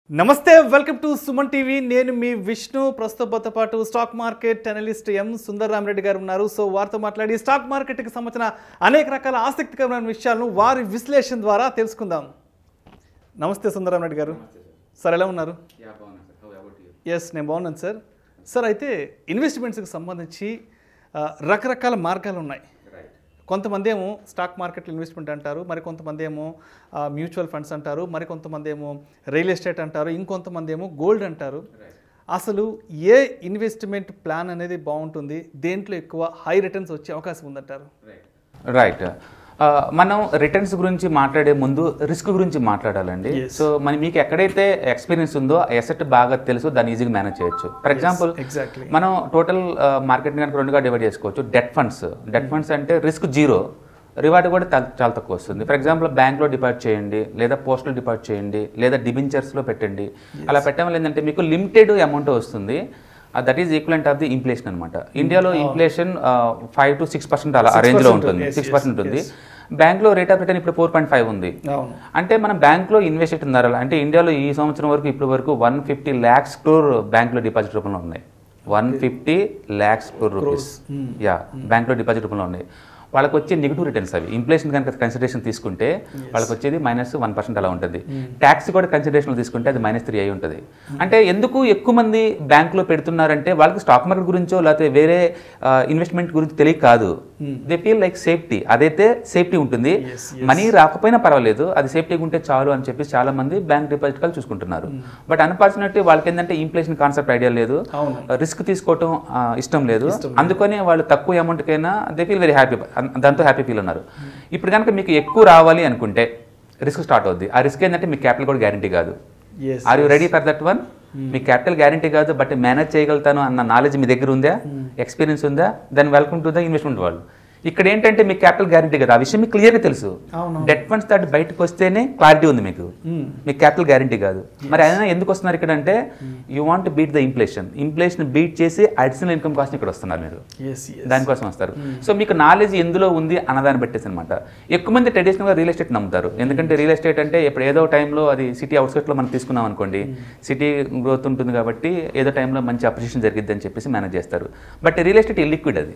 నమస్తే welcome to Suman TV నేను మీ విష్ణు ప్రస్తుతంతో పాటు stock market analyst M Sundarramareddy గారు ఉన్నారు సో వారితో మాట్లాడి స్టాక్ మార్కెట్కి సంబంధించిన అనేక రకాల ఆసక్తికరమైన విషయాలను వారి విశ్లేషణ ద్వారా తెలుసుకుందాం నమస్తే సుందర్రామరెడ్డి గారు సార్ ఎలా ఉన్నారు Yeah, బాగున్నా sir how about you yes నేను బాగున్నాను సార్ సార్ అయితే ఇన్వెస్ట్మెంట్స్కి సంబంధించి ఆ, రకరకాల మార్గాలు ఉన్నాయి రైట్ కొంతమంది ఏమో స్టాక్ మార్కెట్లో ఇన్వెస్ట్మెంట్ అంటారు మరి కొంతమంది ఏమో ఆ, మ్యూచువల్ ఫండ్స్ అంటారు మరి కొంతమంది ఏమో రియల్ ఎస్టేట్ అంటారు ఇంకొంతమంది ఏమో గోల్డ్ అంటారు రైట్ అసలు ఏ ఇన్వెస్ట్మెంట్ ప్లాన్ అనేది బాగుంటుంది దేంట్లో ఎక్కువ హై రిటర్న్స్ వచ్చే అవకాశం ఉందంటారు రైట్ రైట్ మనం రిటర్న్స్ గురించి మాట్లాడే ముందు రిస్క్ గురించి మాట్లాడాలండి Yes. సో మన మీకు ఎక్కడైతే ఎక్స్పీరియన్స్ ఉందో ఎసెట్ బాగా తెలుసు దాన్ని ఈజీగా మేనేజ్ చేయొచ్చు ఫర్ ఎగ్జాంపుల్ ఎగ్జాక్ట్లీ మనం టోటల్ మార్కెట్ కనుక రెండుగా డివైడ్ చేసుకోవచ్చు డెట్ ఫండ్స్ డెట్ ఫండ్స్ అంటే రిస్క్ జీరో రివార్డ్ కూడా తా- చాలా తక్కువ వస్తుంది ఫర్ ఎగ్జాంపుల్ బ్యాంక్లో డిపాజిట్ చేయండి లేదా పోస్టల్ డిపాజిట్ చేయండి లేదా డిబెంచర్స్లో పెట్టండి అలా పెట్టడం వల్ల ఏంటంటే మీకు లిమిటెడ్ అమౌంట్ వస్తుంది that is equivalent of the inflation అనమాట ఇండియాలో inflation five to six percent అలా ఆ 6% రేంజ్లో ఉంటుంది yes, సిక్స్ yes, పర్సెంట్ ఉంటుంది బ్యాంక్లో రేట్ ఆఫ్ రిటర్న్ ఇప్పుడు ఫోర్ పాయింట్ ఫైవ్ ఉంది అవును అంటే మనం బ్యాంక్లో ఇన్వెస్ట్ చేస్తున్నారు అంటే ఇండియాలో ఈ సంవత్సరం వరకు ఇప్పటి వరకు వన్ ఫిఫ్టీ ల్యాక్స్ క్రోర్ బ్యాంక్లో డిపాజిట్ రూపంలో ఉన్నాయి one fifty lakhs crore rupees yeah బ్యాంక్లో డిపాజిట్ రూపంలో ఉన్నాయి వాళ్ళకి వచ్చే నెగిటివ్ రిటర్న్స్ అవి ఇన్ఫ్లేషన్ కనుక కన్సిడరేషన్ తీసుకుంటే వాళ్ళకి వచ్చేది మైనస్ వన్ పర్సెంట్ అలా ఉంటుంది ట్యాక్స్ కూడా కన్సిడరేషన్ తీసుకుంటే అది మైనస్ త్రీ అయి ఉంటుంది అంటే ఎందుకు ఎక్కువ మంది బ్యాంకులో పెడుతున్నారంటే వాళ్ళకి స్టాక్ మార్కెట్ గురించో లేకపోతే వేరే ఇన్వెస్ట్మెంట్ గురించి తెలియక కాదు దే ఫీల్ లైక్ సేఫ్టీ అదైతే సేఫ్టీ ఉంటుంది Yes, మనీ రాకపోయినా పర్వాలేదు అది సేఫ్టీగా ఉంటే చాలు అని చెప్పి చాలా మంది బ్యాంక్ డిపాజిట్ కాల్ చూసుకుంటున్నారు బట్ అన్ఫార్చునేట్లీ వాళ్ళకి ఏంటంటే ఇన్ఫ్లేషన్ కాన్సెప్ట్ ఐడియా లేదు అవును రిస్క్ తీసుకోవటం ఆ, ఇష్టం లేదు అందుకని వాళ్ళు తక్కువ అమౌంట్కైనా దే ఫీల్ వెరీ హ్యాపీ దాంతో హ్యాపీ ఫీల్ ఉన్నారు ఇప్పుడు కనుక మీకు ఎక్కువ రావాలి అనుకుంటే రిస్క్ స్టార్ట్ అవుద్ది ఆ రిస్క్ ఏంటంటే మీ క్యాపిటల్ కూడా గ్యారంటీ కాదు yes are you ready for that one మీ క్యాపిటల్ గ్యారంటీ కాదు బట్ మేనేజ్ చేయగలుగుతాను అన్న నాలెడ్జ్ మీ దగ్గర ఉందా ఎక్స్పీరియన్స్ ఉందా then welcome to the investment వాళ్ళు ఇక్కడ ఏంటంటే మీ క్యాపిటల్ గ్యారంటీ కదా ఆ విషయం మీకు క్లియర్గా తెలుసు అవును డెట్ ఫండ్స్ దాటి బయటకు వస్తేనే క్లారిటీ ఉంది మీకు మీకు క్యాపిటల్ గ్యారంటీ కాదు మరి అయినా ఎందుకు వస్తున్నారు ఇక్కడ అంటే you want beat the inflation inflation beat చేసి అడిషనల్ ఇన్కమ్ కాస్ట్ ఇక్కడ వస్తున్నారు మీరు ఎస్ దానికోసం వస్తారు సో మీకు నాలెడ్జ్ ఎందులో ఉంది అన్నదాన్ని బట్టేసి అనమాట ఎక్కువ మంది ట్రెడిషనల్గా రియల్ ఎస్టేట్ నమ్ముతారు ఎందుకంటే రియల్ ఎస్టేట్ అంటే ఇప్పుడు ఏదో టైంలో అది సిటీ అవుట్స్కట్లో మనం తీసుకున్నాం అనుకోండి సిటీ గ్రోత్ ఉంటుంది కాబట్టి ఏదో టైంలో మంచి అప్రిషియేషన్ జరిగిద్ది అని చెప్పేసి మేనేజ్ చేస్తారు బట్ రియల్ ఎస్టేట్ ఇల్లిక్విడ్ అది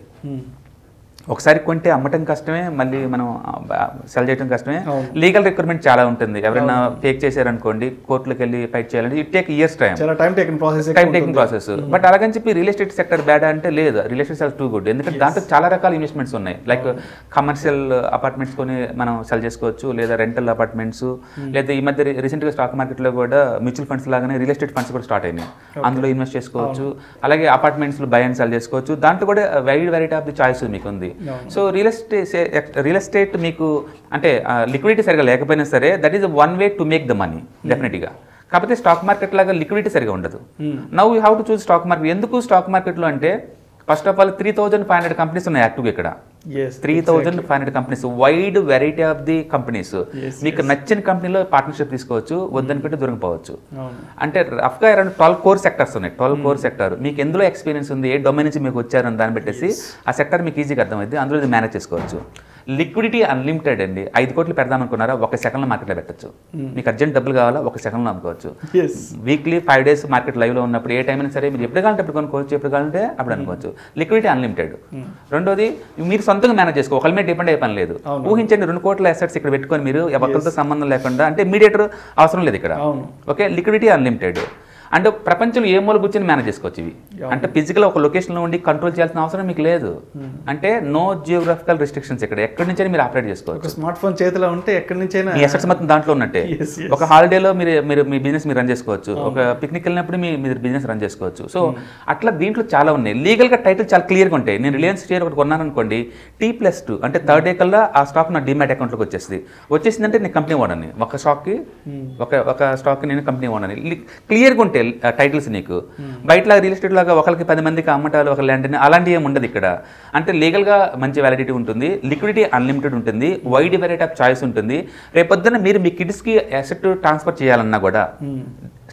ఒకసారి కొంటే అమ్మటం కష్టమే మళ్ళీ మనం సెల్ చేయడం కష్టమే అవును. లీగల్ రిక్వైర్మెంట్ చాలా ఉంటుంది ఎవరైనా ఫేక్ చేశారనుకోండి కోర్టులకు వెళ్ళి ఫైట్ చేయాలంటే ఇట్ టేక్ ఇయర్స్ టైం చాలా time taking process time taking process but అలాగని చెప్పి రియల్ ఎస్టేట్ సెక్టర్ బ్యాడ్ అంటే లేదు real estate sell too good ఎందుకంటే దాంట్లో చాలా రకాల ఇన్వెస్ట్మెంట్స్ ఉన్నాయి లైక్ కమర్షియల్ అపార్ట్మెంట్స్ కొని మనం సెల్ చేసుకోవచ్చు లేదా రెంటల్ అపార్ట్మెంట్స్ లేదా ఈ మధ్య రీసెంట్ గా స్టాక్ మార్కెట్ లో కూడా మ్యూచువల్ ఫండ్స్ లాగానే రియల్ ఎస్టేట్ ఫండ్స్ కూడా స్టార్ట్ అయినాయి అందులో ఇన్వెస్ట్ చేసుకోవచ్చు అలాగే అపార్ట్మెంట్స్ బై అండ్ సెల్ చేసుకోవచ్చు దాంట్లో కూడా wide variety of the choice మీకు ఉంది అవును. So real estate real estate మీకు అంటే లిక్విడిటీ సరిగా లేకపోయినా సరే that is one way to make the money డెఫినెట్గా కాకపోతే స్టాక్ మార్కెట్ లాగా లిక్విడిటీ సరిగా ఉండదు now you have to choose stock market ఎందుకు స్టాక్ మార్కెట్లో అంటే first of all three thousand five hundred companies ఉన్నాయి యాక్టివ్గా ఇక్కడ yes three thousand five hundred companies wide variety of the companies Yes, మీకు నచ్చిన కంపెనీలో పార్ట్నర్షిప్ తీసుకోవచ్చు వద్దనుకుంటే దొరికిపోవచ్చు అవును అంటే రఫ్గా అరౌండ్ ట్వెల్వ్ కోర్ సెక్టర్స్ ఉన్నాయి ట్వెల్వ్ కోర్ సెక్టర్ మీకు ఎందులో ఎక్స్పీరియన్స్ ఉంది ఏ డొమైన్ నుంచి మీకు వచ్చారని దాన్ని పెట్టేసి ఆ సెక్టర్ మీకు ఈజీగా అర్థమైంది అందులో ఇది మేనేజ్ చేసుకోవచ్చు లిక్విడిటీ అన్లిమిటెడ్ అండి ఐదు కోట్లు పెడదాం అనుకున్నారా ఒక సెకండ్లో మార్కెట్లో పెట్టచ్చు మీకు అర్జెంట్ డబ్బులు కావాలా ఒక సెకండ్లో అమ్ముకోవచ్చు yes weekly five days market లైవ్లో ఉన్నప్పుడు ఏ టైం అయినా సరే మీరు ఎప్పుడు కావాలంటే అప్పుడు కొనుక్కోవచ్చు ఎప్పుడు కావాలంటే అప్పుడు అనుకోవచ్చు లిక్విడిటీ అన్లిమిటెడ్ రెండోది మీరు సొంతంగా మేనేజ్ చేసుకో ఒకరి మీద డిపెండ్ అయ్యే పని లేదు అవును. ఊహించండి రెండు కోట్ల అసెట్స్ ఇక్కడ పెట్టుకొని మీరు ఎవరితో సంబంధం లేకుండా అంటే మీడియేటర్ అవసరం లేదు ఇక్కడ అవును ఓకే లిక్విడిటీ అన్లిమిటెడ్ అంటే ప్రపంచంలో ఏ మూల కూర్చొని మేనేజ్ చేసుకోవచ్చు ఇవి అంటే ఫిజికల్ ఒక లొకేషన్లో ఉండి కంట్రోల్ చేయాల్సిన అవసరం మీకు లేదు అంటే నో జియోగ్రఫికల్ రిస్ట్రిక్షన్స్ ఇక్కడ ఎక్కడి నుంచి మీరు ఆపరేట్ చేసుకోవచ్చు ఒక స్మార్ట్ ఫోన్ చేతిలో ఉంటే ఎక్కడి నుంచైనా మీ అసెట్స్ మొత్తం దాంట్లో ఉన్నట్టే Yes, yes. ఒక హాలిడేలో మీరు మీరు మీ బిజినెస్ మీరు రన్ చేసుకోవచ్చు ఒక పిక్నిక్ వెళ్ళినప్పుడు మీ మీరు బిజినెస్ రన్ చేసుకోవచ్చు సో అట్లా దీంట్లో చాలా ఉన్నాయి లీగల్ గా టైటిల్ చాలా క్లియర్గా ఉంటాయి నేను రిలయన్స్ షేర్ ఒకటి కొన్నాను అనుకోండి టీ ప్లస్ టూ అంటే థర్డ్ డే కల్లా ఆ స్టాక్ నా డిమాట్ అకౌంట్లోకి వచ్చేసింది వచ్చేసిందంటే నేను కంపెనీ ఓనర్ని ఒక స్టాక్కి ఒక ఒక స్టాక్ నేను కంపెనీ ఓనర్ని క్లియర్గా ఉంటాయి టైటిల్స్ నీకు బయట రియల్ ఎస్టేట్ లాగా ఒకరికి పది మందికి అమ్మటాలు ఒక ల్యాండ్ అలాంటివి ఏమి ఉండదు ఇక్కడ అంటే లీగల్గా మంచి వ్యాలిడిటీ ఉంటుంది లిక్విడిటీ అన్లిమిటెడ్ ఉంటుంది వైడ్ వెరైటీ ఆఫ్ చాయిస్ ఉంటుంది రేపొద్దున మీరు మీ కిడ్స్కి అసెట్ ట్రాన్స్ఫర్ చేయాలన్నా కూడా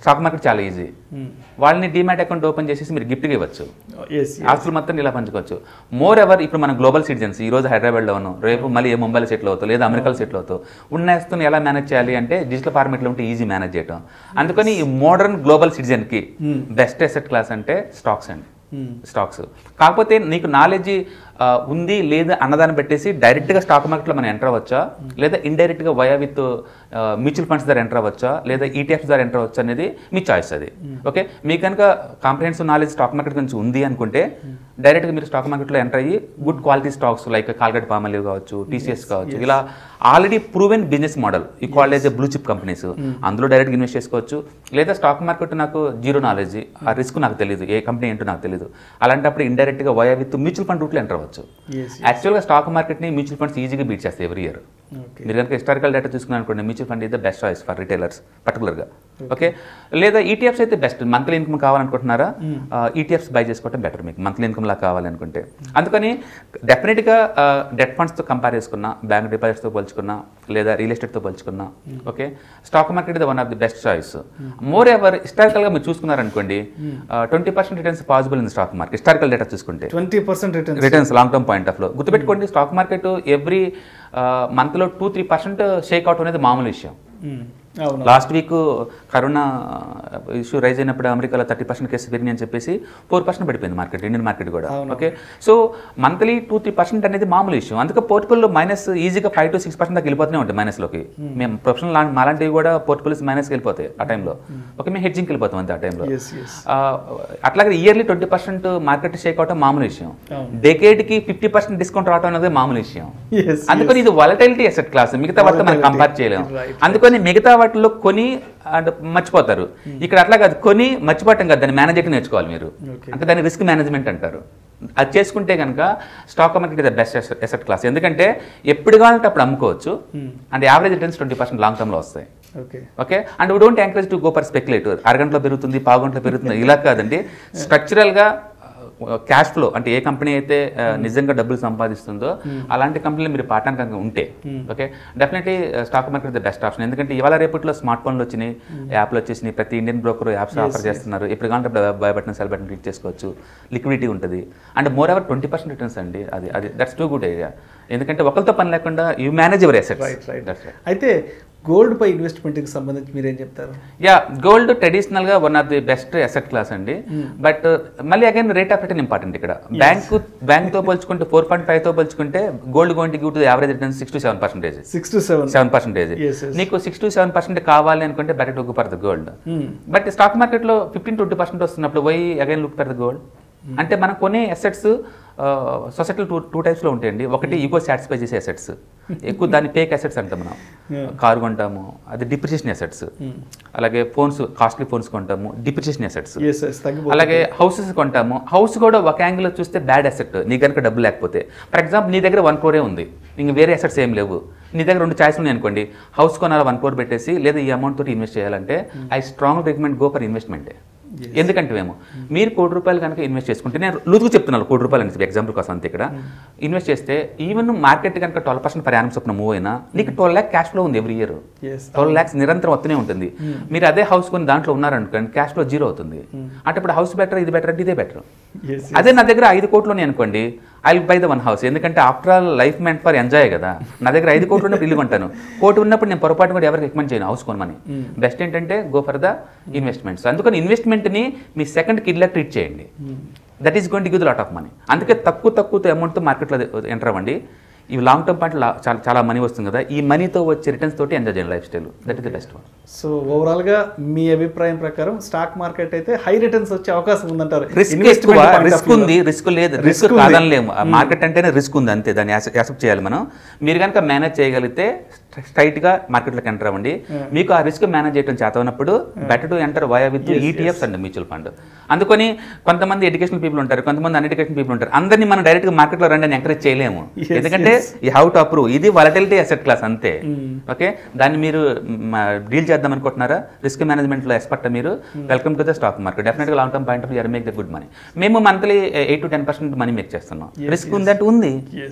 స్టాక్ మార్కెట్ చాలా ఈజీ వాళ్ళని డిమాట్ అకౌంట్ ఓపెన్ చేసేసి మీరు గిఫ్ట్గా ఇవ్వచ్చు ఎస్ ఆస్తులు మొత్తం ఇలా పంచుకోవచ్చు మోర్ ఎవర్ ఇప్పుడు మనం గ్లోబల్ సిటిజన్స్ ఈ రోజు హైదరాబాద్లో ఉన్నాం రేపు మళ్ళీ ఏ ముంబైలో సెటిల్ అవుతావు లేదా అమెరికాలో సెటిల్ అవుతావు ఉన్న ఆస్తుని ఎలా మేనేజ్ చేయాలి అంటే డిజిటల్ ఫార్మేట్లో ఉంటే ఈజీ మేనేజ్ చేయడం అందుకని ఈ మోడర్న్ గ్లోబల్ సిటిజన్కి బెస్ట్ అసెట్ క్లాస్ అంటే స్టాక్స్ అండి స్టాక్స్ కాకపోతే నీకు నాలెడ్జ్ ఉంది లేదా అన్నదాన్ని పెట్టేసి డైరెక్ట్గా స్టాక్ మార్కెట్లో మనం ఎంటర్ అవ్వచ్చా లేదా ఇండైరెక్ట్గా వయా విత్ మ్యూచువల్ ఫండ్స్ ద్వారా ఎంటర్ అవ్వచ్చా లేదా ఈటీఎఫ్స్ ద్వారా ఎంటర్ అవ్వచ్చా అనేది మీ చాయిస్ అది ఓకే మీకు కనుక కాంప్రహెన్సివ్ నాలెడ్జ్ స్టాక్ మార్కెట్ గురించి ఉంది అనుకుంటే డైరెక్ట్గా మీరు స్టాక్ మార్కెట్లో ఎంటర్ అయ్యి good quality stocks like Colgate Palmolive కావచ్చు టీసీఎస్ కావచ్చు ఇలా ఆల్రెడీ ప్రూవెన్ బిజినెస్ మోడల్ ఈ కాలేజ్ బ్లూ చిప్ కంపెనీస్ అందులో డైరెక్ట్గా ఇన్వెస్ట్ చేసుకోవచ్చు లేదా స్టాక్ మార్కెట్ నాకు జీరో నాలెడ్జ్ ఆ రిస్క్ నాకు తెలియదు ఏ కంపెనీ ఏంటో నాకు తెలియదు అలాంటప్పుడు ఇండైరెక్ట్గా వయా విత్ మ్యూచువల్ ఫండ్ రూట్లో ఎంటర్ అవ్వచ్చు ఎస్ యాక్చువల్గా స్టాక్ మార్కెట్ని మ్యూచువల్ ఫండ్స్ ఈజీగా బీట్ చేస్తాయి ఎవ్రీ ఇయర్ ఓకే మీరు కనుక హిస్టారికల్ డేటా చూసుకున్నాను అనుకోండి మ్యూచువల్ ఫండ్ ఇది బెస్ట్ చాయిస్ ఫర్ రిటైలర్స్ పర్టికులర్గా ఓకే లేదా ఈటీఎఫ్స్ అయితే బెస్ట్ మంత్లీ ఇన్కమ్ కావాలనుకుంటున్నారా ఈటీఎఫ్స్ బై చేసుకోవడం బెటర్ మీకు మంత్లీ ఇన్కమ్ లా కావాలనుకుంటే అందుకని డెఫినెట్గా డెట్ ఫండ్స్తో కంపేర్ చేసుకున్నా బ్యాంక్ డిపాజిట్స్తో పోల్చుకున్నా లేదా రియల్ ఎస్టేట్తో పోల్చుకున్నా ఓకే స్టాక్ మార్కెట్ ఇది one of the best choice moreover హిస్టారికల్గా మీరు చూసుకున్నారనుకోండి twenty percent returns possible in stock market historical data చూసుకుంటే twenty percent return returns long term point of లో గుర్తుపెట్టుకోండి స్టాక్ మార్కెట్ ఎవ్రీ మంత్లో two three percent shake out అనేది మామూలు విషయం అవును last week corona issue rise అయినప్పుడు అమెరికాలో థర్టీ పర్సెంట్ కేసు పెరిగినాయి అని చెప్పేసి ఫోర్ పర్సెంట్ పడిపోయింది మార్కెట్ ఇండియన్ మార్కెట్ కూడా అవును. Okay so monthly two three percent అనేది మామూలు ఇష్యూ అందుకే పోర్ట్ఫోలియో మైనస్ ఈజీగా ఫైవ్ టు సిక్స్ పర్సెంట్ దాకా వెళ్ళిపోతూనే ఉంటాయి మైనస్లోకి మేము ప్రొఫెషనల్ మాలాంటివి కూడా పోర్ట్ఫోలియోస్ మైనస్కి వెళ్ళిపోతాయి ఆ టైంలో ఓకే మేము హెడ్జింగ్కి వెళ్ళిపోతాం అంతే ఆ టైంలో ఎస్ ఎస్ ఆ, అట్లాగే yearly twenty percent market shake అవటం మామూలు విషయం అవును. డెకేడ్కి ఫిఫ్టీ పర్సెంట్ డిస్కౌంట్ రావడం అనేది మామూలు విషయం ఎస్ అందుకని ఇది వాలటైలిటీ అసెట్ క్లాస్ మిగతా వాటితో మనం Volatility. కంపేర్ చేయలేము Right. అందుకని మిగతా వాటిలో కొని అండ్ మర్చిపోతారు ఇక్కడ అట్లా కాదు కొని మర్చిపోవటం కాదు దాన్ని మేనేజ్ నేర్చుకోవాలి మీరు Okay. అంటే దాన్ని రిస్క్ మేనేజ్మెంట్ అంటారు అది చేసుకుంటే కనుక stock market is the best asset class ఎందుకంటే ఎప్పుడు కావాలంటే అప్పుడు అమ్ముకోవచ్చు and average returns twenty percent long టర్మ్లో వస్తాయి okay okay and we don't encourage to go per speculative అరగంటలో పెరుగుతుంది పావుగంటలో పెరుగుతుంది ఇలా కాదండి స్ట్రక్చరల్గా క్యాష్ ఫ్లో అంటే ఏ కంపెనీ అయితే ఆ, నిజంగా డబ్బులు సంపాదిస్తుందో అలాంటి కంపెనీలు మీరు పాఠానికి కనుక ఉంటే okay definitely stock market the best option ఎందుకంటే ఇవాళ రేపట్లో స్మార్ట్ ఫోన్లు వచ్చినాయి యాప్లు వచ్చేసినాయి ప్రతి ఇండియన్ బ్రోకర్ యాప్స్ ఆఫర్ చేస్తున్నారు ఇప్పుడు కావాలంటే అప్పుడు buy button sell button click చేసుకోవచ్చు లిక్విడిటీ ఉంటుంది and moreover twenty percent returns అండి అది అది దట్స్ టూ గుడ్ ఐడియా ఎందుకంటే ఒకరితో పని లేకుండా you manage your right right assets అయితే గోల్డ్ పై ఇన్వెస్ట్మెంట్కి సంబంధించి మీరేం చెప్తారు యా గోల్డ్ ట్రెడిషనల్ గా one of the best asset class అండి బట్ మళ్ళీ again rate of return important ఇక్కడ బ్యాంక్ బ్యాంక్ తో పోల్చుకుంటే ఫోర్ పాయింట్ ఫైవ్ తో పోల్చుకుంటే gold going give to average return six to seven percentage six to seven seven percentage Yes, yes. నీకు six to seven percent కావాలి అనుకుంటే better look for the gold but stock market లో fifteen twenty percent వస్తున్నప్పుడు why again look for the gold అంటే మనం కొనే assets సొసైటీలో two two టైప్స్లో ఉంటాయండి ఒకటి ఈగో సాటిస్ఫై చేసే అసెట్స్ ఎక్కువ దాన్ని పేక్ అసెట్స్ అంటాం మనం Yeah. కారు కొంటాము అది డిప్రిసియేషన్ అసెట్స్ అలాగే ఫోన్స్ కాస్ట్లీ ఫోన్స్ కొంటాము డిప్రిసియేషన్ అసెట్స్ ఎస్ ఎస్ తగ్గిపోతుంది అలాగే హౌసెస్ కొంటాము హౌస్ కూడా ఒక యాంగిల్లో చూస్తే బ్యాడ్ అసెట్ నీ కనుక డబ్బు లేకపోతే ఫర్ ఎగ్జాంపుల్ నీ దగ్గర వన్ క్రోరే ఉంది ఇంక వేరే అసెట్స్ ఏం లేవు నీ దగ్గర రెండు ఛాయిస్లు ఉన్నాయి అనుకోండి హౌస్ కొనాలి వన్ క్రోర్ పెట్టేసి లేదా ఈ అమౌంట్ తోటి ఇన్వెస్ట్ చేయాలంటే I strong recommend go for ఇన్వెస్ట్మెంటే ఎందుకంటే మేము మీరు కోటి రూపాయలు కనుక ఇన్వెస్ట్ చేసుకుంటే నేను లూజ్గా చెప్తున్నాను కోటి రూపాయలు అని చెప్పి ఎగ్జాంపుల్ కోసం అంతే ఇక్కడ ఇన్వెస్ట్ చేస్తే ఈవెన్ మార్కెట్ కనుక ట్వెల్వ్ పర్సెంట్ పర్ యానం చొప్పున మూవ్ అయినా నీకు ట్వెల్వ్ ల్యాక్ క్యాష్ ఫ్లో ఉంది every year yes twelve lakhs నిరంతరం వస్తూనే ఉంటుంది మీరు అదే హౌస్ కొని దాంట్లో ఉన్నారనుకోండి క్యాష్ ఫ్లో జీరో అవుతుంది అంటే ఇప్పుడు హౌస్ బెటర్ ఇది బెటర్ అంటే ఇదే బెటర్ ఎస్ అదే నా దగ్గర ఐదు కోట్లు ఉన్నాయి అనుకోండి I buy the one house ఎందుకంటే ఆఫ్టర్ ఆల్ లైఫ్ మెంట్ ఫర్ ఎంజాయ్ కదా నా దగ్గర ఐదు కోట్లు ఉన్నప్పుడు ఇల్లు కొంటాను కోటి ఉన్నప్పుడు నేను పొరపాటు కూడా ఎవరికి రికమెండ్ చేయను హౌస్ కొనమని బెస్ట్ ఏంటంటే గో ఫర్ ద ఇన్వెస్ట్మెంట్స్ అందుకని ఇన్వెస్ట్మెంట్ని మీ సెకండ్ కిడ్లా ట్రీట్ చేయండి that is going to give lot of money అందుకే తక్కువ తక్కువ అమౌంట్తో మార్కెట్లో ఎంటర్ అవ్వండి ఇవి లాంగ్ టర్మ్ పాయింట్ చాలా చాలా మనీ వస్తుంది కదా ఈ మనీతో వచ్చే రిటర్న్స్ తోటి ఎంజాయ్ చేయండి lifestyle that is the best one so overall గా మీ అభిప్రాయం ప్రకారం స్టాక్ మార్కెట్ అయితే హై రిటర్న్స్ వచ్చే అవకాశం ఉందంటారు రిస్క్ Investment ఎక్కువ point of రిస్క్ view లో. ఉంది రిస్క్ లేదు Risk రిస్క్ ఉంది. కాదనలేము మార్కెట్ అంటేనే రిస్క్ ఉంది అంతే దాన్ని యాక్సెప్ట్ చేయాలి మనం మీరు కనుక మేనేజ్ చేయగలిగితే స్ట్రైట్ గా మార్కెట్లోకి ఎంటర్ అవ్వండి మీకు ఆ రిస్క్ మేనేజ్ చేయడం చేతనప్పుడు better to enter via with Yes, ETFs and mutual fund అందుకని కొంతమంది ఎడ్యుకేషన్ పీపుల్ ఉంటారు కొంతమంది అన్ఎడ్యుకేషన్ పీపుల్ ఉంటారు అందరినీ మనం డైరెక్ట్ గా మార్కెట్లో రండి అని ఎంకరేజ్ చేయలేము Yes, ఎందుకంటే ఈ హౌ టు అప్రూవ్ ఇది వాలటిలిటీ అసెట్ క్లాస్ అంతే ఓకే దాన్ని మీరు డీల్ చేద్దాం అనుకుంటున్నారా రిస్క్ మేనేజ్మెంట్ లో ఎక్స్పర్ట్ మీరు welcome to the stock market definite గా long term point of you make the good money మేము monthly eight to ten percent money make చేస్తున్నాం Yes, రిస్క్ yes. ఉందంటే ఉంది ఎస్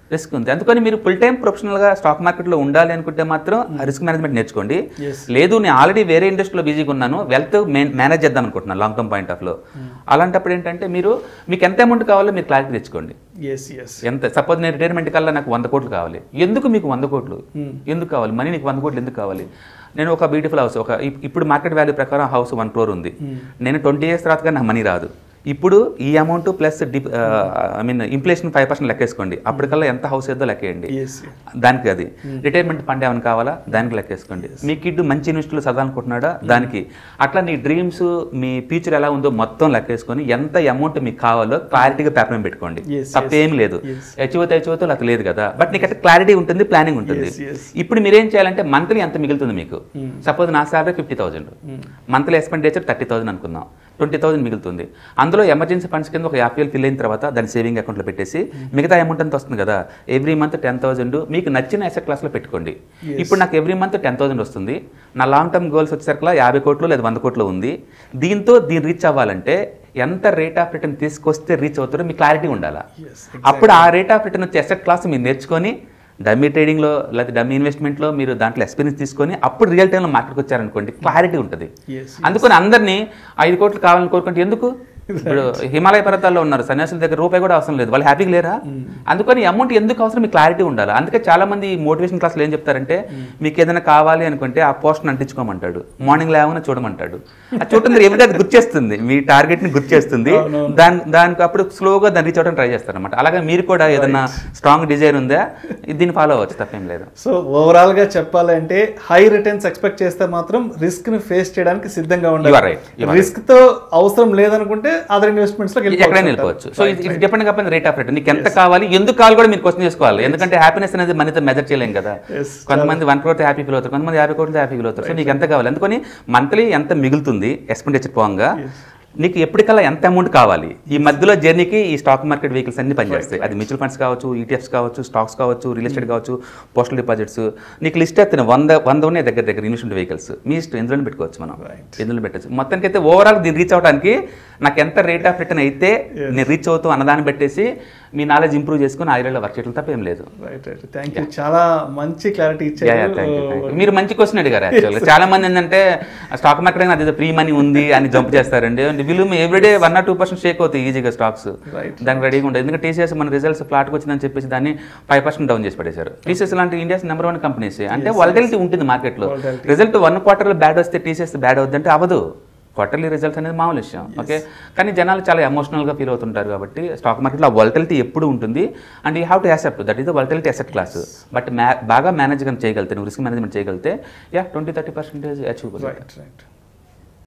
రిస్క్ ఉంది అందుకని మీరు ఫుల్ టైం ప్రొఫెషనల్గా స్టాక్ మార్కెట్లో ఉండాలి అనుకుంటే మాత్రం రిస్క్ మేనేజ్మెంట్ నేర్చుకోండి Yes. లేదు నేను ఆల్రెడీ వేరే ఇండస్ట్రీలో బిజీగా ఉన్నాను వెల్త్ మేనేజ్ చేద్దాం అనుకుంటున్నాను లాంగ్ టర్మ్ పాయింట్ ఆఫ్లో అలాంటప్పుడు ఏంటంటే మీరు మీకు ఎంత అమౌంట్ కావాలో మీరు క్లారిటీ తెచ్చుకోండి ఎస్ ఎస్ ఎంత సపోజ్ నేను రిటైర్మెంట్ కల్లా నాకు వంద కోట్లు కావాలి ఎందుకు మీకు వంద కోట్లు Hmm. ఎందుకు కావాలి మనీ నీకు వంద కోట్లు ఎందుకు కావాలి నేను ఒక బ్యూటిఫుల్ హౌస్ ఒక ఇప్- ఇప్పుడు మార్కెట్ వాల్యూ ప్రకారం హౌస్ వన్ క్రోర్ ఉంది నేను ట్వంటీ ఇయర్స్ తర్వాత కానీ నాకు మనీ రాదు ఇప్పుడు ఈ amount plus dip I mean inflation five percent లెక్కేసుకోండి అప్పటికల్లా ఎంత హౌస్ ఏదో లెక్కేయండి ఎస్ దానికి అది రిటైర్మెంట్ ఫండ్ ఏమైనా కావాలా దానికి లెక్కేసుకోండి మీ కిడ్ మంచి యూనివర్సిటీలో చదవాలనుకుంటున్నాడా దానికి అట్లా నీ డ్రీమ్స్ మీ ఫ్యూచర్ ఎలా ఉందో మొత్తం లెక్కేసుకొని ఎంత అమౌంట్ మీకు కావాలో క్లారిటీగా పేపర్ మీద పెట్టుకోండి Yes, తప్పేం లేదు Yes. హెచ్ఓతో హెచ్ఓతో అది లేదు కదా బట్ నీకు అయితే క్లారిటీ ఉంటుంది ప్లానింగ్ ఉంటుంది Yes, yes. ఇప్పుడు మీరేం చేయాలంటే మంత్లీ ఎంత మిగులుతుంది మీకు సపోజ్ నా salary fifty thousand monthly expenditure thirty thousand అనుకుందాం ట్వంటీ థౌసండ్ మిగులుతుంది అందులో ఎమర్జెన్సీ ఫండ్స్ కింద ఒక యాభై వేలు ఫిల్ అయిన తర్వాత దాన్ని సేవింగ్ అకౌంట్లో పెట్టేసి మిగతా అమౌంట్ అంతా వస్తుంది కదా ఎవ్రీ మంత్ టెన్ థౌసండ్ మీకు నచ్చిన అసెట్ క్లాస్లో పెట్టుకోండి Yes. ఇప్పుడు నాకు ఎవ్రీ మంత్ టెన్ థౌసండ్ వస్తుంది నా లాంగ్ టర్మ్ గోల్స్ వచ్చేసరికి యాభై కోట్లు లేదా వంద కోట్లు ఉంది దీంతో దీన్ని రీచ్ అవ్వాలంటే ఎంత రేట్ ఆఫ్ రిటర్న్ తీసుకొస్తే రీచ్ అవుతారో మీకు క్లారిటీ ఉండాలా ఎస్ అప్పుడు ఆ రేట్ ఆఫ్ రిటర్న్ వచ్చే అసెట్ క్లాస్ మీరు నేర్చుకొని డమ్మీ ట్రేడింగ్లో లేకపోతే డమ్మీ ఇన్వెస్ట్మెంట్లో మీరు దాంట్లో ఎక్స్పీరియన్స్ తీసుకొని అప్పుడు రియల్ టైంలో మార్కెట్కి వచ్చారనుకోండి క్లారిటీ ఉంటుంది ఎస్ అందుకని అందరినీ ఐదు కోట్లు కావాలని కోరుకుంటే ఎందుకు ఇప్పుడు హిమాలయ పర్వతాల్లో ఉన్నారు సన్యాసుల దగ్గర రూపాయి కూడా అవసరం లేదు వాళ్ళు హ్యాపీగా లేరా అందుకని అమౌంట్ ఎందుకు అవసరం మీకు క్లారిటీ ఉండాలి అందుకే చాలా మంది మోటివేషన్ క్లాసులు ఏం చెప్తారంటే మీకు ఏదైనా కావాలి అనుకుంటే ఆ పోస్ట్ని అంటించుకోమంటాడు మార్నింగ్ లేవగానే చూడమంటాడు అది చూడటం ఎవరికి అది గుర్చేస్తుంది మీ టార్గెట్ని గుర్చేస్తుంది అవునవును. దాని దానికి అప్పుడు స్లోగా దాన్ని రీచ్ అవడం ట్రై చేస్తారు అనమాట అలాగే మీరు కూడా ఏదైనా స్ట్రాంగ్ డిజైర్ ఉందా దీన్ని ఫాలో అవ్వచ్చు తప్పేం లేదు సో ఓవరాల్ గా చెప్పాలంటే హై రిటర్న్స్ ఎక్స్పెక్ట్ చేస్తే మాత్రం రిస్క్ ని ఫేస్ చేయడానికి సిద్ధంగా You are ఉండాలి right. You are right. Risk తో అవసరం లేదనుకుంటే అదర్ ఇన్వెస్ట్మెంట్స్ లో ఎక్కడైనా వెళ్ళిపోవచ్చు సో ఇది డిపెండ్ కాకపోతే రేట్ ఆఫ్ రిటర్న్ నీకు ఎంత కావాలి ఎందుకు కావాలి కూడా మీరు క్వశ్చన్ చేసుకోవాలి ఎందుకంటే హ్యాపీనెస్ అనేది మనీతో మెజర్ చేయలేం కదా Yes, కొంతమంది వన్ క్రోర్ హ్యాపీ ఫీల్ అవుతారు కొంతమంది యాభై కోట్లు హ్యాపీ ఫీల్ అవుతారు సో నీకు ఎంత కావాలి అందుకని మంత్లీ ఎంత మిగులుతుంది ఎక్స్పెండిచర్ పోగా నీకు ఎప్పటికల్లా ఎంత అమౌంట్ కావాలి ఈ మధ్యలో జర్నీకి ఈ స్టాక్ మార్కెట్ వెహికల్స్ అన్ని పనిచేస్తాయి అది మ్యూచువల్ ఫండ్స్ కావచ్చు ఈటీఎఫ్స్ కావచ్చు స్టాక్స్ కావచ్చు రియల్ ఎస్టేట్ కావచ్చు పోస్టల్ డిపాజిట్స్ నీకు లిస్ట్ ఎత్తున వంద వంద ఉన్నాయి దగ్గర దగ్గర ఇన్వెస్ట్మెంట్ వెహికల్స్ మీ ఇష్టం ఎందులో పెట్టుకోవచ్చు మనం Right. ఎందులో పెట్టచ్చు మొత్తానికి అయితే ఓవరాల్ దీన్ని రీచ్ అవడానికి నాకు ఎంత రేట్ ఆఫ్ రిటర్న్ అయితే నేను రీచ్ అవుతూ అన్నదాన్ని పెట్టేసి మీ నాలెడ్జ్ ఇంప్రూవ్ చేసుకుని ఆ ఏరియాలో వర్క్ చేయడం తప్పేం లేదు రైట్ రైట్ థ్యాంక్ యూ చాలా మంచి clarity Yeah, yeah, thank you, thank you. ఇచ్చారు మీరు మంచి క్వశ్చన్ అడిగారు యాక్చువల్గా చాలా మంది ఏంటంటే స్టాక్ మార్కెట్ అది ఫ్రీ మనీ ఉంది అని జంప్ చేస్తారండి విలువ everyday one or two percent shake అవుతాయి ఈజీగా స్టాక్స్ Right. దానికి రెడీగా ఉంటుంది ఎందుకంటే టీసీఎస్ మన రిజల్ట్స్ ఫ్లాట్కి వచ్చిందని చెప్పేసి దాన్ని ఫైవ్ పర్సెంట్ డౌన్ చేసి పడేశారు టీసీఎస్ లాంటి ఇండియాస్ నెంబర్ వన్ కంపెనీస్ అంటే వాలటిలిటీ ఉంటుంది మార్కెట్లో Volatility. రిజల్ట్ వన్ క్వార్టర్లో బ్యాడ్ వస్తే టీసీఎస్ బ్యాడ్ అవుద్ది అంటే అవ్వదు క్వార్టర్లీ రిజల్ట్స్ అనేది మామూలు విషయం ఓకే కానీ జనాలు చాలా ఎమోషనల్గా ఫీల్ అవుతుంటారు కాబట్టి స్టాక్ మార్కెట్లో ఆ వాలటిలిటీ ఎప్పుడు ఉంటుంది and you have to accept that is the volatility asset class but బాగా మేనేజ్ చేయగలితే నువ్వు రిస్క్ మేనేజ్మెంట్ చేయగలిగితే yeah twenty thirty percentage achievable right right